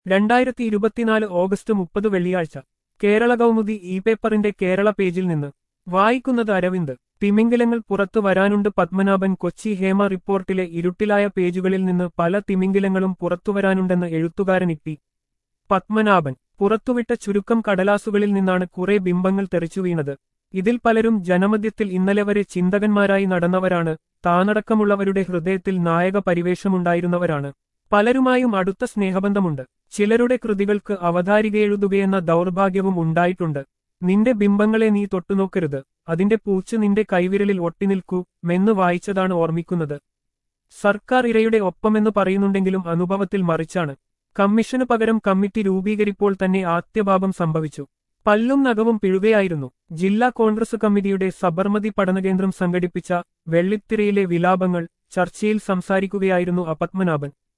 രണ്ടായിരത്തി ഇരുപത്തിനാല് ഓഗസ്റ്റ് മുപ്പത് വെള്ളിയാഴ്ച കേരള കൗമുദി ഇ പേപ്പറിന്റെ കേരള പേജിൽ നിന്ന് വായിക്കുന്നത് അരവിന്ദ് തിമിംഗിലങ്ങൾ പുറത്തു വരാനുണ്ട് പത്മനാഭൻ കൊച്ചി ഹേമ റിപ്പോർട്ടിലെ ഇരുട്ടിലായ പേജുകളിൽ നിന്ന് പല തിമിംഗിലങ്ങളും പുറത്തുവരാനുണ്ടെന്ന് എഴുത്തുകാരൻ ഇട്ടി പത്മനാഭൻ പുറത്തുവിട്ട ചുരുക്കം കടലാസുകളിൽ നിന്നാണ് കുറെ ബിംബങ്ങൾ തെറിച്ചു വീണത് ഇതിൽ പലരും ജനമധ്യത്തിൽ ഇന്നലെ വരെ ചിന്തകന്മാരായി നടന്നവരാണ് താനടക്കമുള്ളവരുടെ ഹൃദയത്തിൽ നായക പരിവേഷമുണ്ടായിരുന്നവരാണ് പലരുമായും അടുത്ത സ്നേഹബന്ധമുണ്ട് ചിലരുടെ കൃതികൾക്ക് അവതാരികയെഴുതുകയെന്ന ദൗർഭാഗ്യവും ഉണ്ടായിട്ടുണ്ട് നിന്റെ ബിംബങ്ങളെ നീ തൊട്ടുനോക്കരുത് അതിന്റെ പൂച്ച് നിന്റെ കൈവിരലിൽ ഒട്ടിനിൽക്കൂ മെന്ന് വായിച്ചതാണ് ഓർമ്മിക്കുന്നത് സർക്കാർ ഇരയുടെ ഒപ്പമെന്ന് പറയുന്നുണ്ടെങ്കിലും അനുഭവത്തിൽ മറിച്ചാണ് കമ്മീഷന് പകരം കമ്മിറ്റി രൂപീകരിപ്പോൾ തന്നെ ആത്യപാപം സംഭവിച്ചു പല്ലും നഖവും പിഴുകയായിരുന്നു ജില്ലാ കോൺഗ്രസ് കമ്മിറ്റിയുടെ സബർമതി പഠനകേന്ദ്രം സംഘടിപ്പിച്ച വെള്ളിത്തിരയിലെ വിലാപങ്ങൾ ചർച്ചയിൽ സംസാരിക്കുകയായിരുന്നു അപത്മനാഭൻ